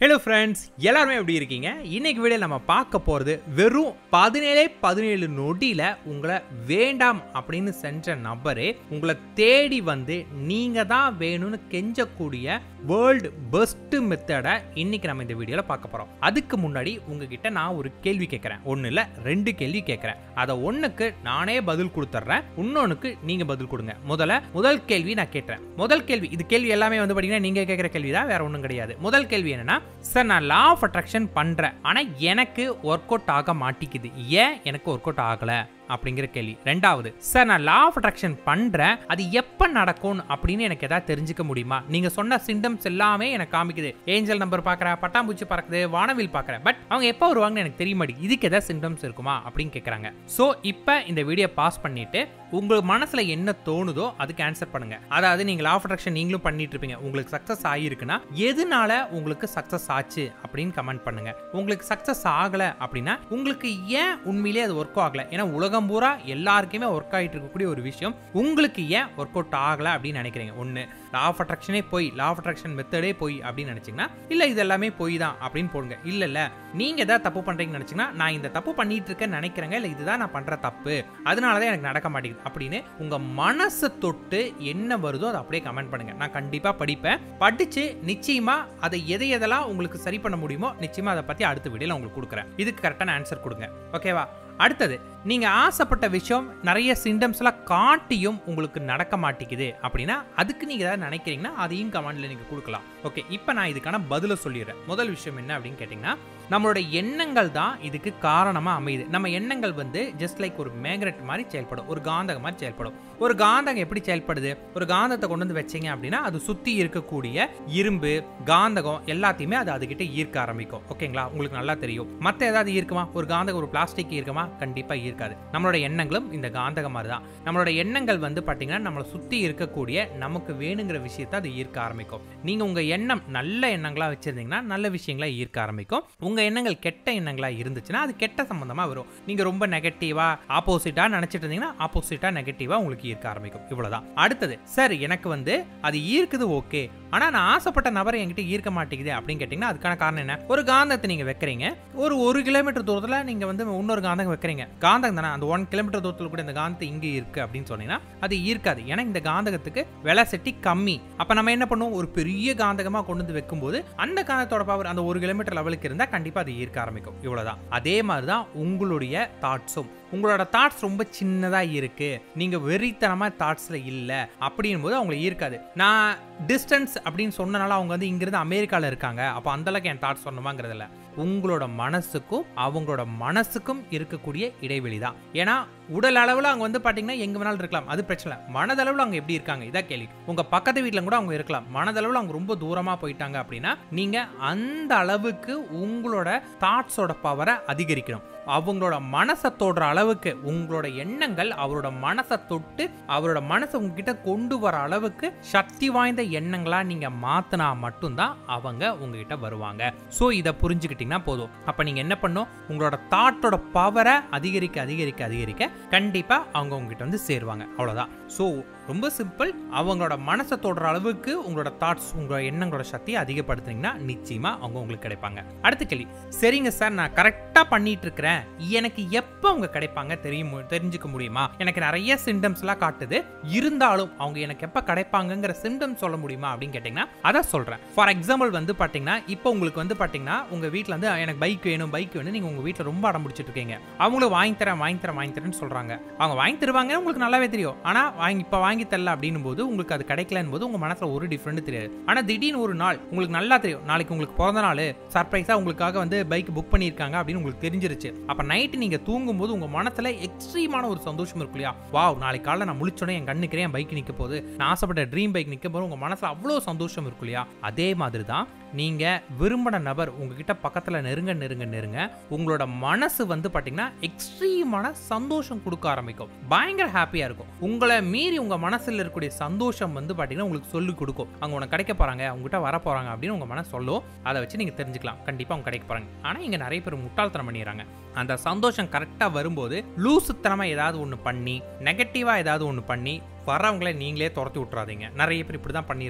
hello friends எல்லாருமே எப்படி இருக்கீங்க இன்னைக்கு வீடியோ நம்ம பார்க்க போகிறது வெறும் பதினேழே பதினேழு நொடியில் உங்களை வேண்டாம் அப்படின்னு சென்ற நபரே உங்களை தேடி வந்து நீங்கள் தான் வேணும்னு கெஞ்சக்கூடிய வேர்ல்டு பெஸ்ட் மெத்தடை இன்னைக்கு நம்ம இந்த வீடியோவில் பார்க்க போகிறோம் அதுக்கு முன்னாடி உங்ககிட்ட நான் ஒரு கேள்வி கேட்குறேன் ஒன்று இல்லை ரெண்டு கேள்வி கேட்குறேன் அதை ஒன்றுக்கு நானே பதில் கொடுத்துட்றேன் இன்னொன்றுக்கு நீங்கள் பதில் கொடுங்க முதல்ல முதல் கேள்வி நான் கேட்டேன் முதல் கேள்வி இது கேள்வி எல்லாமே வந்து பார்த்தீங்கன்னா நீங்கள் கேட்குற கேள்வி தான் வேற ஒன்றும் கிடையாது முதல் கேள்வி என்னன்னா சார் நான் லா ஆஃப் அட்ராக்ஷன் பண்ணுறேன் ஆனால் எனக்கு ஒர்க் அவுட் ஆக மாட்டேங்குது ஏன் எனக்கு ஒர்க் அவுட் ஆகலை அப்படிங்கிற கேள்வி ரெண்டாவது சார் நான் லா ஆஃப் அட்ராக்ஷன் பண்றேன் அது எப்போ நடக்கும் அப்படின்னு எனக்கு ஏதாவது தெரிஞ்சுக்க முடியுமா நீங்க சொன்ன சிம்டம்ஸ் எல்லாமே எனக்கு காமிக்குது ஏஞ்சல் நம்பர் பார்க்குறேன் பட்டாம்பூச்சி பறக்குது வானவில் பார்க்குறேன் பட் அவங்க எப்போ வருவாங்கன்னு எனக்கு தெரிய மாட்டேங்குது இதுக்கு ஏதாவது சிம்டம்ஸ் இருக்குமா அப்படின்னு கேட்குறாங்க ஸோ இப்போ இந்த வீடியோ பாஸ் பண்ணிட்டு உங்க மனசுல என்ன தோணுதோ அதுக்கு ஆன்சர் பண்ணுங்க அதாவது நீங்க லா ஆஃப் அட்ராக்ஷன் நீங்களும் பண்ணிட்டு இருப்பீங்க உங்களுக்கு சக்சஸ் ஆகிருக்குன்னா எதனால உங்களுக்கு சக்சஸ் ஆச்சு அப்படின்னு கமெண்ட் பண்ணுங்க உங்களுக்கு சக்சஸ் ஆகல அப்படின்னா உங்களுக்கு ஏன் உண்மையிலேயே அது ஒர்க் ஆகல ஏன்னா உலகம் பூரா எல்லாருக்குமே ஒர்க் ஆகிட்டு இருக்கக்கூடிய ஒரு விஷயம் உங்களுக்கு ஏன் ஒர்க் அவுட் ஆகல அப்படின்னு நினைக்கிறீங்க ஒன்று லா ஆஃப் அட்ராக்ஷனே போய் லா ஆஃப் அட்ராக்ஷன் மெத்தடே போய் அப்படின்னு நினைச்சீங்கன்னா இல்ல இது எல்லாமே போய் தான் அப்படின்னு போடுங்க இல்ல இல்ல நீங்க ஏதாவது தப்பு பண்றீங்கன்னு நினைச்சீங்கன்னா நான் இந்த தப்பு பண்ணிட்டு இருக்கேன்னு நினைக்கிறேங்க இல்ல இதுதான் நான் பண்ற தப்பு அதனாலதான் எனக்கு நடக்க மாட்டேங்குது அப்படின்னு உங்க மனசை தொட்டு என்ன வருதோ அதை அப்படியே கமெண்ட் பண்ணுங்க நான் கண்டிப்பா படிப்பேன் படிச்சு நிச்சயமா அதை எதை எதெல்லாம் உங்களுக்கு சரி பண்ண முடியுமோ நிச்சயமா அதை பத்தி அடுத்த வீடியோல உங்களுக்கு கொடுக்குறேன் இதுக்கு கரெக்டான ஆன்சர் கொடுங்க ஓகேவா அடுத்தது நீங்க ஆசைப்பட்ட விஷயம் நிறைய சிம்டம்ஸ் எல்லாம் காட்டியும் உங்களுக்கு நடக்க மாட்டேங்குது அப்படின்னா அதுக்கு நீங்க ஏதாவது நினைக்கிறீங்கன்னா அதையும் கமெண்ட்ல நீங்க கொடுக்கலாம் ஓகே இப்போ நான் இதுக்கான பதில சொல்லிடுறேன் முதல் விஷயம் என்ன அப்படின்னு கேட்டிங்கன்னா நம்மளோட எண்ணங்கள் தான் இதுக்கு காரணமா அமையுது நம்ம எண்ணங்கள் வந்து ஜஸ்ட் லைக் ஒரு மேக்னெட் மாதிரி செயல்படும் ஒரு காந்தகம் மாதிரி செயல்படும் ஒரு காந்தகம் எப்படி செயல்படுது ஒரு காந்தத்தை கொண்டு வந்து வச்சீங்க அப்படின்னா அது சுத்தி இருக்கக்கூடிய இரும்பு காந்தகம் எல்லாத்தையுமே அது அதுகிட்ட ஈர்க்க ஆரம்பிக்கும் ஓகேங்களா உங்களுக்கு நல்லா தெரியும் மற்ற ஏதாவது ஈர்க்குமா ஒரு காந்தகம் ஒரு பிளாஸ்டிக் ஈர்க்குமா கண்டிப்பா ஈர்க்காது நம்மளோட எண்ணங்களும் இந்த காந்தகம் மாதிரி தான் நம்மளோட எண்ணங்கள் வந்து பாத்தீங்கன்னா நம்மளை சுத்தி இருக்கக்கூடிய நமக்கு வேணுங்கிற விஷயத்தை அது ஈர்க்க ஆரம்பிக்கும் நீங்க உங்க எண்ணம் நல்ல எண்ணங்களா வச்சிருந்தீங்கன்னா நல்ல விஷயங்களை ஈர்க்க ஆரம்பிக்கும் உங்க எண்ணங்கள் கெட்ட எண்ணங்களா இருந்துச்சுன்னா அது கெட்ட சம்பந்தமா வரும் நீங்க ரொம்ப நெகட்டிவா ஆப்போசிட்டா நினைச்சிட்டு இருந்தீங்கன்னா ஆப்போசிட்டா நெகட்டிவா உங்களுக்கு ஈர்க்க ஆரம்பிக்கும் இவ்வளவுதான் அடுத்தது சார் எனக்கு வந்து அது ஈர்க்குது ஓகே ஆனா நான் ஆசைப்பட்ட நபரை என்கிட்ட ஈர்க்க மாட்டேங்குது அப்படின்னு கேட்டீங்கன்னா அதுக்கான காரணம் என்ன ஒரு காந்தத்தை நீங்க வைக்கிறீங்க ஒரு ஒரு கிலோமீட்டர் தூரத்துல நீங்க வந்து இன்னொரு காந்தம் வைக்கிறீங்க காந்தம் தானே அந்த ஒன் கிலோமீட்டர் தூரத்துல கூட இந்த காந்தம் இங்க இருக்கு அப்படின்னு சொன்னீங்கன்னா அது ஈர்க்காது ஏன்னா இந்த காந்தகத்துக்கு விலை செட்டி கம்மி அப்ப நம்ம என்ன பண்ணுவோம் ஒரு பெரிய காந்தகமா கொண்டு வந்து வைக்கும்போது அந்த காந்தத்தோட பவர் அந்த ஒரு கிலோமீட்டர் லெவலுக்கு இருந்தா கண்டிப்பா அது ஈர்க்க ஆரம்பிக்கும் இவ்வளவுதான் அதே மாதிரி தான் உங்களுடைய தாட்ஸும் உங்களோட தாட்ஸ் ரொம்ப சின்னதா இருக்கு நீங்க வெறித்தனமா தாட்ஸ்ல இல்ல அப்படின் போது அவங்களை ஈர்க்காது நான் டிஸ்டன்ஸ் அப்படின்னு சொன்னனால அவங்க வந்து இங்கிருந்து அமெரிக்கால இருக்காங்க அப்போ அந்த அளவுக்கு என் தாட்ஸ் சொன்னமாங்கிறது இல்ல உங்களோட மனசுக்கும் அவங்களோட மனசுக்கும் இருக்கக்கூடிய இடைவெளி தான் ஏன்னா உடல் அளவில் அவங்க வந்து பார்த்தீங்கன்னா எங்க வேணாலும் இருக்கலாம் அது பிரச்சனை இல்லை மனதளவில் அவங்க எப்படி இருக்காங்க இதான் கேள்வி உங்க பக்கத்து வீட்டில் கூட அவங்க இருக்கலாம் மனதளவில் அவங்க ரொம்ப தூரமா போயிட்டாங்க அப்படின்னா நீங்க அந்த அளவுக்கு உங்களோட தாட்ஸோட பவரை அதிகரிக்கணும் அவங்களோட மனசை தொடுற அளவுக்கு உங்களோட எண்ணங்கள் அவரோட மனசை தொட்டு அவரோட மனசை உங்ககிட்ட கொண்டு வர அளவுக்கு சக்தி வாய்ந்த எண்ணங்களா நீங்க மாத்தினா மட்டும்தான் அவங்க உங்ககிட்ட வருவாங்க ஸோ இதை புரிஞ்சுக்கிட்டீங்கன்னா போதும் அப்ப நீங்க என்ன பண்ணும் உங்களோட தாட்டோட பவரை அதிகரிக்க அதிகரிக்க அதிகரிக்க கண்டிப்பா அவங்க உங்ககிட்ட வந்து சேருவாங்க அவ்வளவுதான் ஸோ ரொம்ப சிம்பிள் அவங்களோட மனசை தொடுற அளவுக்கு உங்களோட தாட்ஸ் உங்களோட எண்ணங்களோட சக்தியை அதிகப்படுத்துனீங்கன்னா நிச்சயமா அவங்க உங்களுக்கு கிடைப்பாங்க அடுத்த கேள்வி சரிங்க சார் நான் கரெக்டா பண்ணிட்டு இருக்கிறேன் எனக்கு எப்போ அவங்க கிடைப்பாங்க தெரியும் தெரிஞ்சுக்க முடியுமா எனக்கு நிறைய சிம்டம்ஸ் எல்லாம் காட்டுது இருந்தாலும் அவங்க எனக்கு எப்போ கிடைப்பாங்கங்கிற சிம்டம்ஸ் சொல்ல முடியுமா அப்படின்னு கேட்டீங்கன்னா அதான் சொல்றேன் ஃபார் எக்ஸாம்பிள் வந்து பாத்தீங்கன்னா இப்போ உங்களுக்கு வந்து பாத்தீங்கன்னா உங்க வீட்டில் வந்து எனக்கு பைக் வேணும் பைக் வேணும் நீங்க உங்க வீட்டில் ரொம்ப அடம் பிடிச்சிட்டு இருக்கீங்க அவங்களும் வாங்கி தரேன் வாங்கி தரேன் வாங்கி தரேன்னு சொல்றாங்க அவங்க வாங்கி தருவாங்க உங்களுக்கு நல்லாவே தெரியும் ஆனா வாங்கி இப்போ வாங்கி தரல அப்படின்னும் போது உங்களுக்கு அது கிடைக்கலன்னு போது உங்க மனசுல ஒரு டிஃப்ரெண்ட் தெரியாது ஆனா திடீர்னு ஒரு நாள் உங்களுக்கு நல்லா தெரியும் நாளைக்கு உங்களுக்கு பிறந்த நாள் சர்ப்ரைஸா உங்களுக்காக வந்து பைக் புக் பண்ணியிருக்காங்க அப்படின்னு உங்களுக்கு தெரிஞ்சிருச்சு அப்ப நைட்டு நீங்க தூங்கும் போது உங்க மனசுல எக்ஸ்ட்ரீமான ஒரு சந்தோஷம் இருக்கும் இல்லையா வாவ் நாளைக்கு காலைல நான் முழிச்சோடனே என் கண்ணுக்கிறேன் என் பைக் நிக்க போகுது நான் ஆசைப்பட்ட ட்ரீம் பைக் நிக்க போது உங்க மனசுல அவ்வளோ சந்தோஷம் இருக்கும் இல்லையா அதே மாதிரி தான் நீங்க விரும்பின நபர் உங்ககிட்ட பக்கத்துல நெருங்க நெருங்க நெருங்க உங்களோட மனசு வந்து பாத்தீங்கன்னா எக்ஸ்ட்ரீமான சந்தோஷம் கொடுக்க ஆரம்பிக்கும் பயங்கர ஹாப்பியா இருக்கும் உங்களை மீறி உங்க மனசுல இருக்கக்கூடிய சந்தோஷம் வந்து பாத்தீங்கன்னா உங்களுக்கு சொல்லி கொடுக்கும் அவங்க உனக்கு கிடைக்க போறாங்க அவங்ககிட்ட வர போறாங்க அப்படின்னு உங்க மனசு சொல்லும் அதை வச்சு நீங்க தெரிஞ்சுக்கலாம் கண்டிப்பா அவங்க கிடைக்க போறாங்க ஆனா இங்க நிறைய பேர் முட்டாள்தனம் பண்ணிடுறாங்க அந்த சந்தோஷம் கரெக்டா வரும்போது லூசுத்தனமா ஏதாவது ஒன்று பண்ணி நெகட்டிவா ஏதாவது ஒன்று பண்ணி வரவங்களை நீங்களே துரத்தி விட்றாதீங்க நிறைய பேர் இப்படி தான் பண்ணிடுறாங்க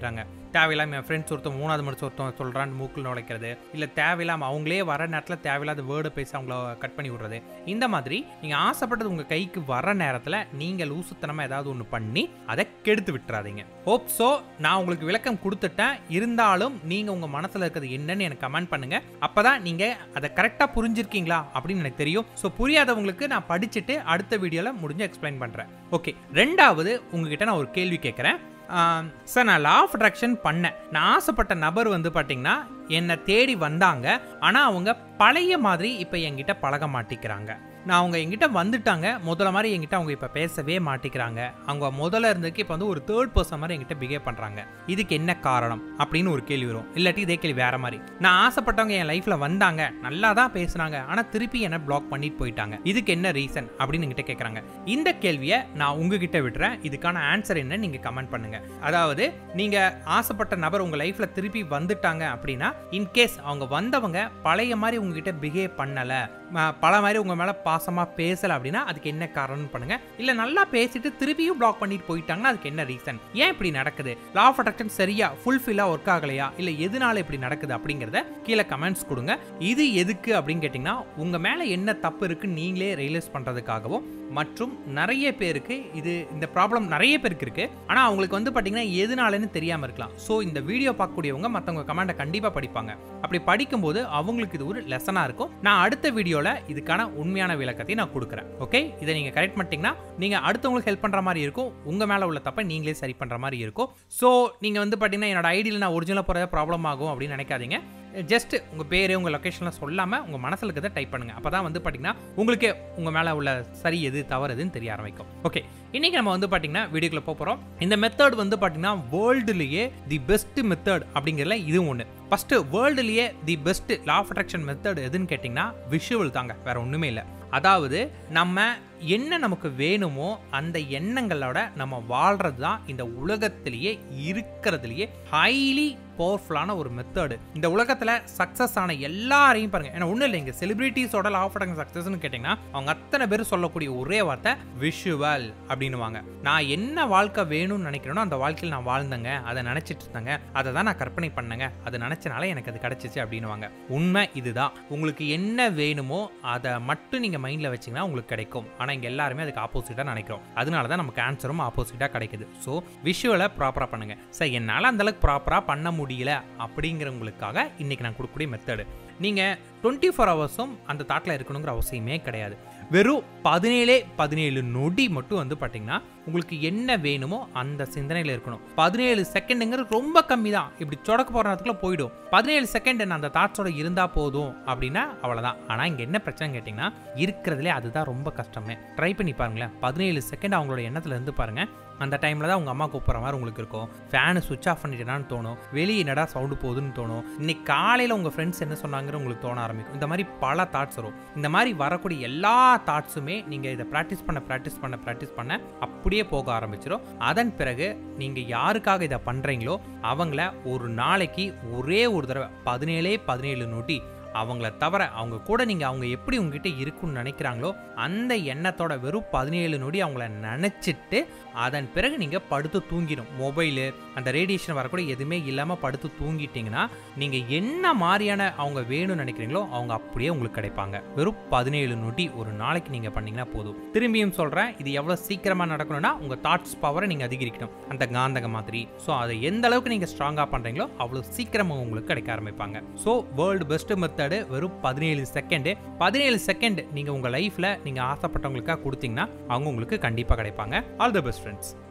தேவையில்லாம என் ஃப்ரெண்ட்ஸ் ஒருத்தன் மூணாவது மனுஷன் ஒருத்தன் சொல்கிறான்னு மூக்கில் நுழைக்கிறது இல்லை தேவையில்லாம அவங்களே வர நேரத்தில் தேவையில்லாத வேர்டு பேசி அவங்கள கட் பண்ணி விடுறது இந்த மாதிரி நீங்கள் ஆசைப்பட்டது உங்கள் கைக்கு வர நேரத்தில் நீங்கள் லூசுத்தனமாக ஏதாவது ஒன்று பண்ணி அதை கெடுத்து விட்டுறாதீங்க ஹோப் ஸோ நான் உங்களுக்கு விளக்கம் கொடுத்துட்டேன் இருந்தாலும் நீங்கள் உங்கள் மனசில் இருக்கிறது என்னன்னு எனக்கு கமெண்ட் பண்ணுங்க அப்போ தான் நீங்கள் அதை கரெக்டாக புரிஞ்சிருக்கீங்களா அப்படின்னு எனக்கு தெரியும் ஸோ புரியாதவங்களுக்கு நான் படிச்சுட்டு அடுத்த வீடியோவில் முடிஞ்சு எக்ஸ்பிளைன் பண்ணுறேன் ஓகே ரெண்டாவது உங்ககிட்ட நான் ஒரு கேள்வி கேட்குறேன் சார் நான் லா ஆஃப் அட்ராக்ஷன் பண்ணேன் நான் ஆசைப்பட்ட நபர் வந்து பார்த்தீங்கன்னா என்னை தேடி வந்தாங்க ஆனால் அவங்க பழைய மாதிரி இப்போ என்கிட்ட பழக மாட்டேங்கிறாங்க நான் அவங்க என்கிட்ட வந்துட்டாங்க முதல்ல மாதிரி என்கிட்ட அவங்க இப்போ பேசவே மாட்டேங்கிறாங்க அவங்க முதல்ல இருந்ததுக்கு இப்போ வந்து ஒரு தேர்ட் பர்சன் மாதிரி என்கிட்ட பிஹேவ் பண்ணுறாங்க இதுக்கு என்ன காரணம் அப்படின்னு ஒரு கேள்வி வரும் இல்லாட்டி இதே கேள்வி வேற மாதிரி நான் ஆசைப்பட்டவங்க என் லைஃப்பில் வந்தாங்க நல்லா தான் பேசுனாங்க ஆனால் திருப்பி என்ன பிளாக் பண்ணிட்டு போயிட்டாங்க இதுக்கு என்ன ரீசன் அப்படின்னு என்கிட்ட கேட்குறாங்க இந்த கேள்வியை நான் உங்ககிட்ட விடுறேன் இதுக்கான ஆன்சர் என்ன நீங்கள் கமெண்ட் பண்ணுங்க அதாவது நீங்கள் ஆசைப்பட்ட நபர் உங்கள் லைஃப்பில் திருப்பி வந்துட்டாங்க அப்படின்னா இன்கேஸ் அவங்க வந்தவங்க பழைய மாதிரி உங்ககிட்ட பிஹேவ் பண்ணலை பல மாதிரி உங்கள் மேலே பாசமாக பேசலை அப்படின்னா அதுக்கு என்ன காரணம்னு பண்ணுங்க இல்லை நல்லா பேசிட்டு திருப்பியும் பிளாக் பண்ணிட்டு போயிட்டாங்கன்னா அதுக்கு என்ன ரீசன் ஏன் இப்படி நடக்குது லா ஆஃப் அட்ராக்ஷன் சரியா ஃபுல்ஃபில்லாக ஒர்க் ஆகலையா இல்லை எதனால இப்படி நடக்குது அப்படிங்கிறத கீழே கமெண்ட்ஸ் கொடுங்க இது எதுக்கு அப்படின்னு கேட்டிங்கன்னா உங்கள் மேலே என்ன தப்பு இருக்குன்னு நீங்களே ரியலைஸ் பண்ணுறதுக்காகவும் மற்றும் நிறைய பேருக்கு இது இந்த ப்ராப்ளம் நிறைய பேருக்கு இருக்கு ஆனால் அவங்களுக்கு வந்து பார்த்தீங்கன்னா எதனாலன்னு தெரியாமல் இருக்கலாம் ஸோ இந்த வீடியோ பார்க்கக்கூடியவங்க மற்றவங்க கமெண்ட்டை கண்டிப்பாக படிப்பாங்க அப்படி படிக்கும்போது அவங்களுக்கு இது ஒரு லெசனாக இருக்கும் நான் அடுத்த வீடியோவில் இதுக்கான உண்மையான விளக்கத்தை நான் கொடுக்குறேன் ஓகே இதை நீங்கள் கரெக்ட் பண்ணிட்டீங்கன்னா நீங்கள் அடுத்தவங்களுக்கு ஹெல்ப் பண்ணுற மாதிரி இருக்கும் உங்கள் மேலே உள்ள தப்பை நீங்களே சரி பண்ணுற மாதிரி இருக்கும் ஸோ நீங்கள் வந்து பார்த்தீங்கன்னா என்னோட ஐடியில் நான் ஒரிஜினலாக போகிறத ப்ராப்ளம் ஆகும் அப்படின்னு நினைக்காதீங்க ஜஸ்ட் உங்கள் பேர் உங்கள் லொக்கேஷன்லாம் சொல்லாமல் உங்கள் மனசில் இருக்கிறத டைப் பண்ணுங்கள் அப்போ தான் வந்து பார்த்தீங்கன்னா உங்களுக்கு உங்கள் மேலே உள்ள சரி எது தவறு எதுன்னு தெரிய ஆரம்பிக்கும் ஓகே இன்றைக்கி நம்ம வந்து பார்த்தீங்கன்னா வீடியோக்குள்ள போக போகிறோம் இந்த மெத்தட் வந்து பார்த்தீங்கன்னா வேர்ல்டுலேயே தி பெஸ்ட் மெத்தட் அப்படிங்கிறதுல இதுவும் ஒன்று ஃபஸ்ட்டு வேர்ல்டுலேயே the best law of attraction method எதுன்னு கேட்டிங்கன்னா விஷுவல் தாங்க வேற ஒன்றுமே இல்லை அதாவது நம்ம என்ன நமக்கு வேணுமோ அந்த எண்ணங்களோட நம்ம வாழ்றது தான் இந்த உலகத்திலேயே இருக்கிறதுலையே ஹைலி பவர்ஃபுல்லான ஒரு மெத்தடு இந்த உலகத்தில் சக்ஸஸ் ஆன எல்லாரையும் பாருங்க ஏன்னா ஒன்றும் இல்லை இங்கே செலிபிரிட்டிஸோட லா ஆஃப் அட்ராக்ஷன் சக்ஸஸ்னு கேட்டிங்கன்னா அவங்க அத்தனை பேர் சொல்லக்கூடிய ஒரே வார்த்தை விஷுவல் அப்படின்னுவாங்க நான் என்ன வாழ்க்கை வேணும்னு நினைக்கிறேனோ அந்த வாழ்க்கையில் நான் வாழ்ந்தேங்க அதை நினச்சிட்டு இருந்தேங்க அதை தான் நான் கற்பனை பண்ணேங்க அதை நினச்சனால எனக்கு அது கிடச்சிச்சு அப்படின்னுவாங்க உண்மை இதுதான் உங்களுக்கு என்ன வேணுமோ அதை மட்டும் நீங்கள் மைண்டில் வச்சிங்கன்னா உங்களுக்கு கிடைக்கும் ஆனால் இங்கே எல்லாருமே அதுக்கு ஆப்போசிட்டாக நினைக்கிறோம் அதனால தான் நமக்கு ஆன்சரும் ஆப்போசிட்டாக கிடைக்குது ஸோ விஷுவலை ப்ராப்பராக பண்ணுங்க சார் என்னால் அந்தளவுக்கு ப்ராப்பராக பண்ண முடியல அப்படிங்கிறவங்களுக்காக இன்றைக்கி நான் கொடுக்கக்கூடிய மெத்தடு நீங்கள் டுவெண்ட்டி ஃபோர் ஹவர்ஸும் அந்த தாட்டில் இருக்கணுங்கிற அவசியமே கிடையாது வெறும் பதினேழே பதினேழு நொடி மட்டும் வந்து பார்த்தீங்கன்னா உங்களுக்கு என்ன வேணுமோ அந்த சிந்தனையில் இருக்கணும் பதினேழு செகண்டுங்கிறது ரொம்ப கம்மி தான் இப்படி சொடக்க போகிற நேரத்துக்குள்ள போயிடும் பதினேழு செகண்ட் நான் அந்த தாட்ஸோட இருந்தால் போதும் அப்படின்னா அவ்வளோதான் ஆனால் இங்கே என்ன பிரச்சனை கேட்டிங்கன்னா இருக்கிறதுலே அதுதான் ரொம்ப கஷ்டமே ட்ரை பண்ணி பாருங்களேன் பதினேழு செகண்ட் அவங்களோட எண்ணத்தில் இருந்து பாருங்கள் அந்த டைமில் தான் உங்கள் அம்மா கூப்பிட்ற மாதிரி உங்களுக்கு இருக்கும் ஃபேனு சுவிச் ஆஃப் பண்ணிட்டேனான்னு தோணும் வெளியே என்னடா சவுண்டு போகுதுன்னு தோணும் இன்னைக்கு காலையில் உங்கள் ஃப்ரெண்ட்ஸ் என்ன சொன்னாங்கன்னு உங்களுக்கு தோண ஆரம்பிக்கும் இந்த மாதிரி பல தாட்ஸ் வரும் இந்த மாதிரி வரக்கூடிய எல்லா தாட்ஸுமே நீங்கள் இதை ப்ராக்டிஸ் பண்ண ப்ராக்டிஸ் பண்ண ப்ராக்டிஸ் பண்ண அப்படியே போக ஆரம்பிச்சிடும் அதன் பிறகு நீங்கள் யாருக்காக இதை பண்ணுறீங்களோ அவங்கள ஒரு நாளைக்கு ஒரே ஒரு தடவை பதினேழே பதினேழு நொடி அவங்கள தவிர அவங்க கூட நீங்கள் அவங்க எப்படி உங்ககிட்ட இருக்குன்னு நினைக்கிறாங்களோ அந்த எண்ணத்தோட வெறும் பதினேழு நொடி அவங்கள நினச்சிட்டு அதன் பிறகு நீங்கள் படுத்து தூங்கிடும் மொபைலு அந்த ரேடியேஷன் வரக்கூட எதுவுமே இல்லாமல் படுத்து தூங்கிட்டீங்கன்னா நீங்கள் என்ன மாதிரியான அவங்க வேணும்னு நினைக்கிறீங்களோ அவங்க அப்படியே உங்களுக்கு கிடைப்பாங்க வெறும் பதினேழு நொடி ஒரு நாளைக்கு நீங்கள் பண்ணீங்கன்னா போதும் திரும்பியும் சொல்கிறேன் இது எவ்வளோ சீக்கிரமாக நடக்கணும்னா உங்கள் தாட்ஸ் பவரை நீங்கள் அதிகரிக்கணும் அந்த காந்தக மாதிரி ஸோ அதை எந்த அளவுக்கு நீங்கள் ஸ்ட்ராங்காக பண்ணுறீங்களோ அவ்வளோ சீக்கிரமாக உங்களுக்கு கிடைக்க ஆரம்பிப்பாங்க ஸோ வேர்ல்டு பெஸ்ட் மெத்தடு வெறும் பதினேழு செகண்டு பதினேழு செகண்ட் நீங்கள் உங்கள் லைஃப்பில் நீங்கள் ஆசைப்பட்டவங்களுக்காக கொடுத்தீங்கன்னா அவங்க உங்களுக்கு கண்டிப்பாக கிடைப்பாங்க ஆல் த பெஸ்ட் ஃப்ரெண்ட்ஸ்